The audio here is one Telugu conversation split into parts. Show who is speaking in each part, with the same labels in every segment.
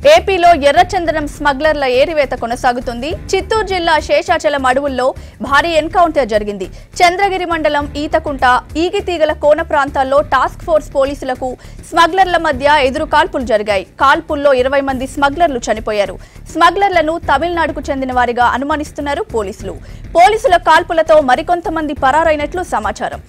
Speaker 1: ఏపీలో ఎర్రచందనం స్మగ్లర్ల ఏరివేత కొనసాగుతుంది చిత్తూరు జిల్లా శేషాచలం అడవుల్లో భారీ ఎన్కౌంటర్ జరిగింది చంద్రగిరి మండలం ఈతకుంట ఈగితీగల కోన ప్రాంతాల్లో టాస్క్ ఫోర్స్ పోలీసులకు స్మగ్లర్ల మధ్య ఎదురు కాల్పులు జరిగాయి కాల్పుల్లో ఇరవై మంది స్మగ్లర్లు చనిపోయారు స్మగ్లర్లను తమిళనాడుకు చెందిన వారిగా అనుమానిస్తున్నారు పోలీసులు పోలీసుల కాల్పులతో మరికొంతమంది పరారైనట్లు సమాచారం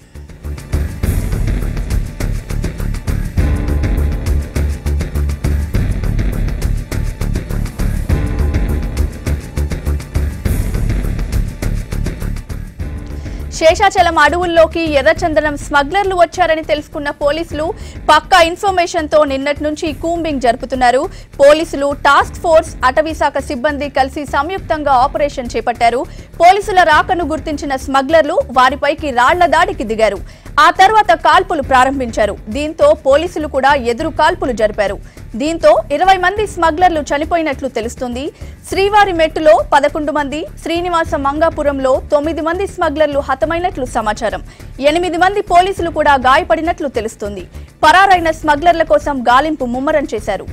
Speaker 1: శేషాచలం అడవుల్లోకి ఎర్రచందనం స్మగ్లర్లు వచ్చారని తెలుసుకున్న పోలీసులు పక్కా ఇన్ఫర్మేషన్ తో నిన్నటి నుంచి కూంబింగ్ జరుపుతున్నారు పోలీసులు టాస్క్ ఫోర్స్ అటవీ శాఖ సిబ్బంది కలిసి సంయుక్తంగా ఆపరేషన్ చేపట్టారు పోలీసుల రాకను గుర్తించిన స్మగ్లర్లు వారిపైకి రాళ్ల దాడికి దిగారు ఆ తర్వాత కాల్పులు ప్రారంభించారు దీంతో పోలీసులు కూడా ఎదురు కాల్పులు జరిపారు దీంతో ఇరవై మంది స్మగ్లర్లు చనిపోయినట్లు తెలుస్తుంది శ్రీవారి మెట్టులో పదకొండు మంది శ్రీనివాస మంగాపురంలో తొమ్మిది మంది స్మగ్లర్లు హతమైనట్లు సమాచారం ఎనిమిది మంది పోలీసులు కూడా గాయపడినట్లు తెలుస్తుంది పరారైన స్మగ్లర్ల కోసం గాలింపు ముమ్మరం చేశారు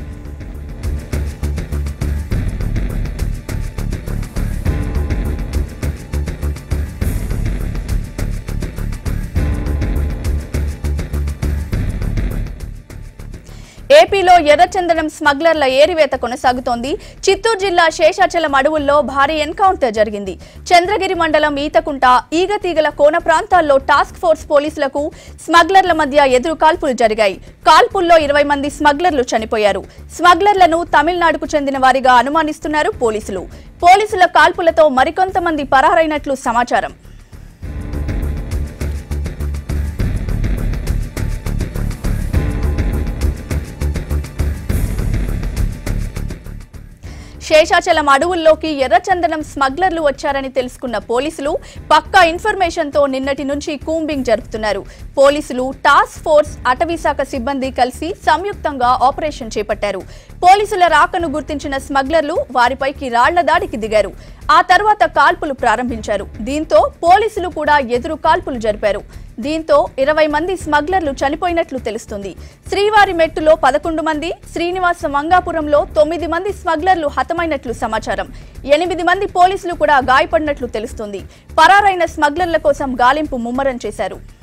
Speaker 1: ఏపీలో ఎర్రచందనం స్మగ్లర్ల ఏరివేత కొనసాగుతోంది చిత్తూరు జిల్లా శేషాచలం అడవుల్లో భారీ ఎన్కౌంటర్ జరిగింది చంద్రగిరి మండలం ఈతకుంట ఈగతీగల కోన ప్రాంతాల్లో టాస్క్ ఫోర్స్ పోలీసులకు స్మగ్లర్ల మధ్య ఎదురు కాల్పులు జరిగాయి కాల్పుల్లో ఇరవై మంది స్మగ్లర్లు చనిపోయారు స్మగ్లర్లను తమిళనాడుకు చెందిన వారిగా అనుమానిస్తున్నారు పోలీసులు పోలీసుల కాల్పులతో మరికొంతమంది పరారైనట్లు సమాచారం శేషాచలం అడవుల్లోకి ఎర్రచందనం స్మగ్లర్లు వచ్చారని తెలుసుకున్న పోలీసులు పక్కా ఇన్ఫర్మేషన్ తో నిన్నటి నుంచి కూంబింగ్ జరుపుతున్నారు పోలీసులు టాస్క్ ఫోర్స్ అటవీ శాఖ సిబ్బంది కలిసి సంయుక్తంగా ఆపరేషన్ చేపట్టారు పోలీసుల రాకను గుర్తించిన స్మగ్లర్లు వారిపైకి రాళ్ల దాడికి దిగారు ఆ తర్వాత కాల్పులు ప్రారంభించారు దీంతో పోలీసులు కూడా ఎదురు కాల్పులు జరిపారు దీంతో ఇరవై మంది స్మగ్లర్లు చనిపోయినట్లు తెలుస్తుంది శ్రీవారి మెట్టులో పదకొండు మంది శ్రీనివాస మంగాపురంలో తొమ్మిది మంది స్మగ్లర్లు హతమైనట్లు సమాచారం ఎనిమిది మంది పోలీసులు కూడా గాయపడినట్లు తెలుస్తుంది పరారైన స్మగ్లర్ల కోసం గాలింపు ముమ్మరం చేశారు